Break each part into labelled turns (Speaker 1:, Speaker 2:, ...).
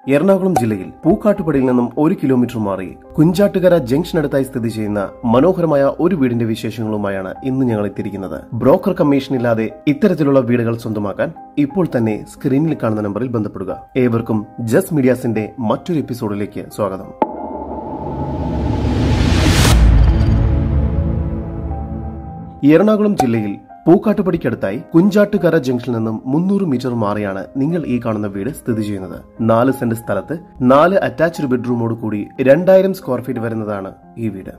Speaker 1: എറണാകുളം ജില്ലയിൽ പൂക്കാട്ടുപടിയിൽ നിന്നും ഒരു കിലോമീറ്റർ മാറി കുഞ്ചാട്ടുകര ജംഗ്ഷനടുത്തായി സ്ഥിതി ചെയ്യുന്ന മനോഹരമായ ഒരു വീടിന്റെ വിശേഷങ്ങളുമായാണ് ഇന്ന് ഞങ്ങൾ എത്തിയിരിക്കുന്നത് ബ്രോക്കർ കമ്മീഷൻ ഇല്ലാതെ ഇത്തരത്തിലുള്ള വീടുകൾ സ്വന്തമാക്കാൻ ഇപ്പോൾ തന്നെ സ്ക്രീനിൽ കാണുന്ന നമ്പറിൽ ബന്ധപ്പെടുക ഏവർക്കും ജസ് മീഡിയാസിന്റെ മറ്റൊരു എപ്പിസോഡിലേക്ക് സ്വാഗതം എറണാകുളം ജില്ലയിൽ പൂക്കാട്ടുപടിക്കടുത്തായി കുഞ്ചാട്ടുകര ജംഗ്ഷനിൽ നിന്നും മുന്നൂറ് മീറ്റർ മാറിയാണ് നിങ്ങൾ ഈ കാണുന്ന വീട് സ്ഥിതി ചെയ്യുന്നത് നാല് സെന്റ് സ്ഥലത്ത് നാല് അറ്റാച്ച്ഡ് ബെഡ്റൂമോട് കൂടി രണ്ടായിരം സ്ക്വയർ ഫീറ്റ് വരുന്നതാണ് ഈ വീട്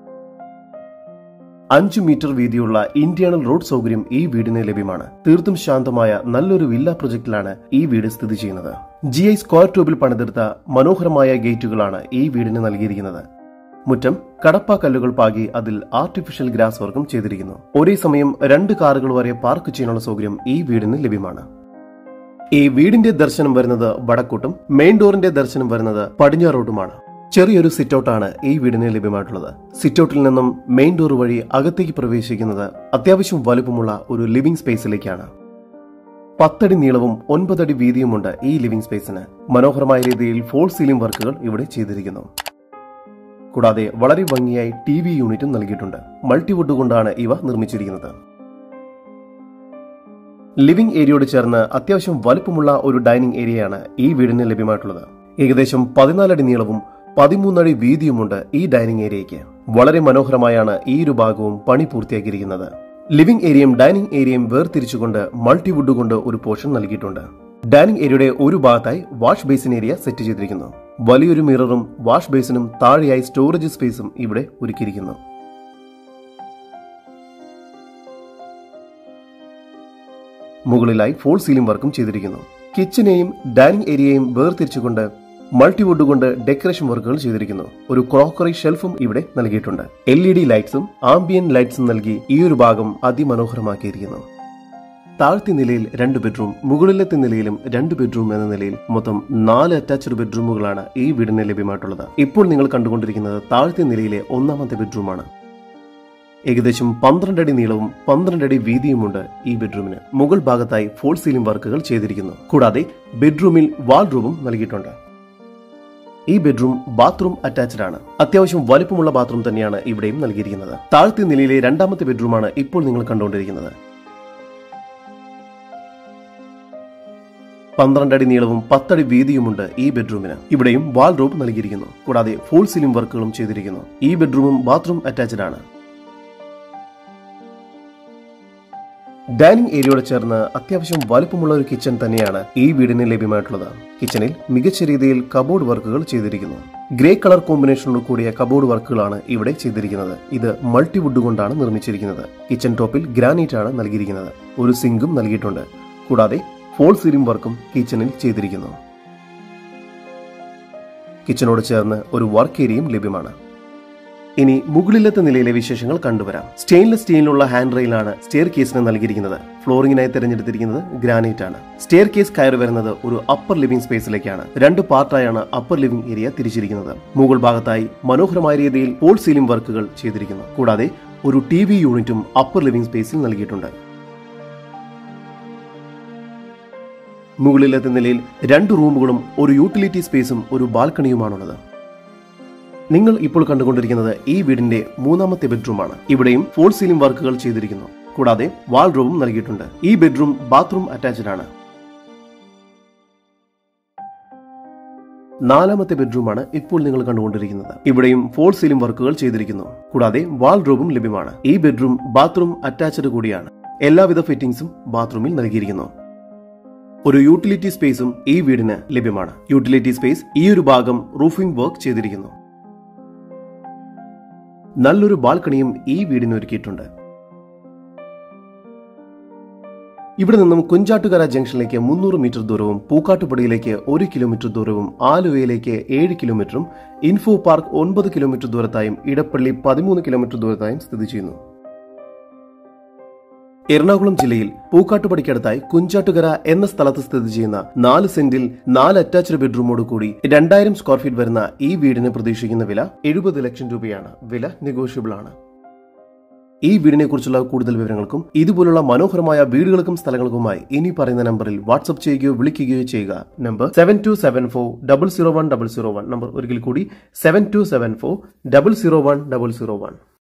Speaker 1: അഞ്ചു മീറ്റർ വീതിയുള്ള ഇന്റേണൽ റോഡ് സൗകര്യം ഈ വീടിന് ലഭ്യമാണ് തീർത്തും ശാന്തമായ നല്ലൊരു വില്ല പ്രൊജക്ടിലാണ് ഈ വീട് സ്ഥിതി ചെയ്യുന്നത് ജി ഐ സ്ക്വയർ ട്യൂബിൽ പണിതെടുത്ത മനോഹരമായ ഗേറ്റുകളാണ് ഈ വീടിന് നൽകിയിരിക്കുന്നത് മുറ്റം കടപ്പ കല്ലുകൾ പാകി അതിൽ ആർട്ടിഫിഷ്യൽ ഗ്രാസ് വർക്കും ചെയ്തിരിക്കുന്നു ഒരേ സമയം രണ്ട് കാറുകൾ വരെ പാർക്ക് ചെയ്യാനുള്ള സൗകര്യം ഈ വീടിന് ലഭ്യമാണ് ഈ വീടിന്റെ ദർശനം വരുന്നത് വടക്കോട്ടും മെയിൻ ഡോറിന്റെ ദർശനം വരുന്നത് പടിഞ്ഞാറോട്ടുമാണ് ചെറിയൊരു സിറ്റൗട്ടാണ് ഈ വീടിന് ലഭ്യമായിട്ടുള്ളത് സിറ്റൗട്ടിൽ നിന്നും മെയിൻ ഡോർ വഴി അകത്തേക്ക് പ്രവേശിക്കുന്നത് അത്യാവശ്യം വലുപ്പമുള്ള ഒരു ലിവിംഗ് സ്പേസിലേക്കാണ് പത്തടി നീളവും ഒൻപതടി വീതിയുമുണ്ട് ഈ ലിവിംഗ് സ്പേസിന് മനോഹരമായ രീതിയിൽ ഫോൾ സീലിംഗ് വർക്കുകൾ ഇവിടെ ചെയ്തിരിക്കുന്നു കൂടാതെ വളരെ ഭംഗിയായി ടി വി യൂണിറ്റും നൽകിയിട്ടുണ്ട് മൾട്ടിവുഡ് കൊണ്ടാണ് ഇവ നിർമ്മിച്ചിരിക്കുന്നത് ലിവിംഗ് ഏരിയയോട് ചേർന്ന് അത്യാവശ്യം വലുപ്പമുള്ള ഒരു ഡൈനിങ് ഏരിയയാണ് ഈ വീടിന് ലഭ്യമായിട്ടുള്ളത് ഏകദേശം പതിനാലടി നീളവും പതിമൂന്നടി വീതിയുമുണ്ട് ഈ ഡൈനിങ് ഏരിയയ്ക്ക് വളരെ മനോഹരമായാണ് ഈ ഒരു ഭാഗവും പണി പൂർത്തിയാക്കിയിരിക്കുന്നത് ലിവിംഗ് ഏരിയയും ഡൈനിങ് ഏരിയയും വേർതിരിച്ചുകൊണ്ട് മൾട്ടിവുഡ് കൊണ്ട് ഒരു പോർഷൻ നൽകിയിട്ടുണ്ട് ഡൈനിങ് ഏരിയയുടെ ഒരു ഭാഗത്തായി വാഷ് ബേസിൻ ഏരിയ സെറ്റ് ചെയ്തിരിക്കുന്നു വലിയൊരു മിററും വാഷ് ബേസിനും താഴെയായി സ്റ്റോറേജ് സ്പേസും ഇവിടെ ഒരുക്കിയിരിക്കുന്നു മുകളിലായി ഫോൾ സീലിംഗ് വർക്കും ചെയ്തിരിക്കുന്നു കിച്ചനെയും ഡൈനിങ് ഏരിയയും വേർതിരിച്ചുകൊണ്ട് മൾട്ടിവുഡ് കൊണ്ട് ഡെക്കറേഷൻ വർക്കുകൾ ചെയ്തിരിക്കുന്നു ഒരു ക്രോക്കറി ഷെൽഫും ഇവിടെ നൽകിയിട്ടുണ്ട് എൽ ഇ ഡി ലൈറ്റ്സും ആംബിയൻ ലൈറ്റ്സും നൽകി ഈ ഒരു ഭാഗം അതിമനോഹരമാക്കിയിരിക്കുന്നു താഴ്ത്തി നിലയിൽ രണ്ട് ബെഡ്റൂം മുകളിലത്തെ നിലയിലും രണ്ട് ബെഡ്റൂം എന്ന നിലയിൽ മൊത്തം നാല് അറ്റാച്ച്ഡ് ബെഡ്റൂമുകളാണ് ഈ വീടിന് ലഭ്യമായിട്ടുള്ളത് ഇപ്പോൾ നിങ്ങൾ കണ്ടുകൊണ്ടിരിക്കുന്നത് താഴ്ത്തി നിലയിലെ ഒന്നാമത്തെ ബെഡ്റൂമാണ് ഏകദേശം പന്ത്രണ്ട് അടി നീളവും പന്ത്രണ്ട് അടി വീതിയുമുണ്ട് ഈ ബെഡ്റൂമിന് മുകൾ ഭാഗത്തായി ഫോൾ സീലിംഗ് വർക്കുകൾ ചെയ്തിരിക്കുന്നു കൂടാതെ ബെഡ്റൂമിൽ വാൾറൂമും നൽകിയിട്ടുണ്ട് ഈ ബെഡ്റൂം ബാത്റൂം അറ്റാച്ച്ഡ് ആണ് അത്യാവശ്യം വലുപ്പമുള്ള ബാത്റൂം തന്നെയാണ് ഇവിടെയും നൽകിയിരിക്കുന്നത് താഴ്ത്തി നിലയിലെ രണ്ടാമത്തെ ബെഡ്റൂമാണ് ഇപ്പോൾ നിങ്ങൾ കണ്ടുകൊണ്ടിരിക്കുന്നത് പന്ത്രണ്ട് അടി നീളവും പത്തടി വീതിയുമുണ്ട് ഈ ബെഡ്റൂമിന് ഇവിടെയും വാൾ റൂപ്പ് നൽകിയിരിക്കുന്നു കൂടാതെ ഫോൾ സീലിംഗ് വർക്കുകളും ചെയ്തിരിക്കുന്നു ഈ ബെഡ്റൂമും ബാത്റൂം അറ്റാച്ച്ഡ് ആണ് ഡൈനിങ് ഏരിയയോട് ചേർന്ന് അത്യാവശ്യം വലുപ്പമുള്ള ഒരു കിച്ചൺ തന്നെയാണ് ഈ വീടിന് ലഭ്യമായിട്ടുള്ളത് കിച്ചണിൽ മികച്ച രീതിയിൽ കബോർഡ് വർക്കുകൾ ചെയ്തിരിക്കുന്നു ഗ്രേ കളർ കോമ്പിനേഷനോട് കൂടിയ കബോർഡ് വർക്കുകളാണ് ഇവിടെ ചെയ്തിരിക്കുന്നത് ഇത് മൾട്ടിവുഡ് കൊണ്ടാണ് നിർമ്മിച്ചിരിക്കുന്നത് കിച്ചൺ ടോപ്പിൽ ഗ്രാനൈറ്റ് ആണ് നൽകിയിരിക്കുന്നത് ഒരു സിങ്കും നൽകിയിട്ടുണ്ട് കൂടാതെ ഫോൾ സീലിംഗ് വർക്കും കിച്ചണിൽ ചെയ്തിരിക്കുന്നു കിച്ചണോട് ചേർന്ന് ഒരു വർക്ക് ഏരിയയും ലഭ്യമാണ് ഇനി മുകളിലത്തെ നിലയിലെ വിശേഷങ്ങൾ കണ്ടുവരാം സ്റ്റെയിൻലെസ് സ്റ്റീലിനുള്ള ഹാൻഡ് റെയിലാണ് സ്റ്റെയർ കേസിന് നൽകിയിരിക്കുന്നത് ഫ്ലോറിംഗിനായി തിരഞ്ഞെടുത്തിരിക്കുന്നത് ഗ്രാനൈറ്റ് ആണ് സ്റ്റെയർ കേസ് കയറി വരുന്നത് ഒരു അപ്പർ ലിവിംഗ് സ്പേസിലേക്കാണ് രണ്ട് പാർട്ടായാണ് അപ്പർ ലിവിംഗ് ഏരിയ തിരിച്ചിരിക്കുന്നത് മുകൾ ഭാഗത്തായി മനോഹരമായ രീതിയിൽ പോൾ സീലിംഗ് വർക്കുകൾ ചെയ്തിരിക്കുന്നു കൂടാതെ ഒരു ടി വി യൂണിറ്റും അപ്പർ ലിവിംഗ് സ്പേസിൽ നൽകിയിട്ടുണ്ട് മുകളിലത്തെ നിലയിൽ രണ്ട് റൂമുകളും ഒരു യൂട്ടിലിറ്റി സ്പേസും ഒരു ബാൽക്കണിയുമാണുള്ളത് നിങ്ങൾ ഇപ്പോൾ കണ്ടുകൊണ്ടിരിക്കുന്നത് ഈ വീടിന്റെ മൂന്നാമത്തെ ബെഡ്റൂമാണ് ഇവിടെയും ഫോൾ സീലിംഗ് വർക്കുകൾ ചെയ്തിരിക്കുന്നു കൂടാതെ വാൾ റൂമും നൽകിയിട്ടുണ്ട് ഈ ബെഡ്റൂം ബാത്റൂം അറ്റാച്ച്ഡ് ആണ് നാലാമത്തെ ബെഡ്റൂമാണ് ഇപ്പോൾ നിങ്ങൾ കണ്ടുകൊണ്ടിരിക്കുന്നത് ഇവിടെയും ഫോൾ സീലിംഗ് വർക്കുകൾ ചെയ്തിരിക്കുന്നു കൂടാതെ വാൾ റൂമും ലഭ്യമാണ് ഈ ബെഡ്റൂം ബാത്റൂം അറ്റാച്ച്ഡ് കൂടിയാണ് എല്ലാവിധ ഫിറ്റിംഗ്സും ബാത്റൂമിൽ നൽകിയിരിക്കുന്നു ഒരു യൂട്ടിലിറ്റി സ്പേസും ഈ വീടിന് ലഭ്യമാണ് യൂട്ടിലിറ്റി സ്പേസ് ഈ ഒരു ഭാഗം റൂഫിംഗ് വർക്ക് ചെയ്തിരിക്കുന്നു നല്ലൊരു ബാൽക്കണിയും ഈ വീടിന് ഒരുക്കിയിട്ടുണ്ട് ഇവിടെ നിന്നും കുഞ്ചാട്ടുകര ജംഗ്ഷനിലേക്ക് മുന്നൂറ് മീറ്റർ ദൂരവും പൂക്കാട്ടുപടിയിലേക്ക് ഒരു കിലോമീറ്റർ ദൂരവും ആലുവയിലേക്ക് ഏഴ് കിലോമീറ്ററും ഇൻഫോ പാർക്ക് ഒൻപത് കിലോമീറ്റർ ദൂരത്തായും ഇടപ്പള്ളി പതിമൂന്ന് കിലോമീറ്റർ ദൂരത്തായും സ്ഥിതി ചെയ്യുന്നു എറണാകുളം ജില്ലയിൽ പൂക്കാട്ടുപടിക്കടുത്തായി കുഞ്ചാട്ടുകര എന്ന സ്ഥലത്ത് സ്ഥിതി ചെയ്യുന്ന നാല് സെന്റിൽ നാല് അറ്റാച്ച്ഡ് ബെഡ്റൂമോട് കൂടി രണ്ടായിരം സ്ക്വയർ ഫീറ്റ് വരുന്ന ഈ വീടിന് പ്രതീക്ഷിക്കുന്ന വില എഴുപത് ലക്ഷം രൂപയാണ് വില നെഗോഷ്യബിൾ ആണ് ഈ വീടിനെ കുറിച്ചുള്ള കൂടുതൽ വിവരങ്ങൾക്കും ഇതുപോലുള്ള മനോഹരമായ വീടുകൾക്കും സ്ഥലങ്ങൾക്കുമായി ഇനി പറയുന്ന നമ്പറിൽ വാട്സ്ആപ്പ് ചെയ്യുകയോ വിളിക്കുകയോ ചെയ്യുക number seven two seven four double zero one double zero one number ഒരിക്കൽ കൂടി seven two seven four double zero one double zero one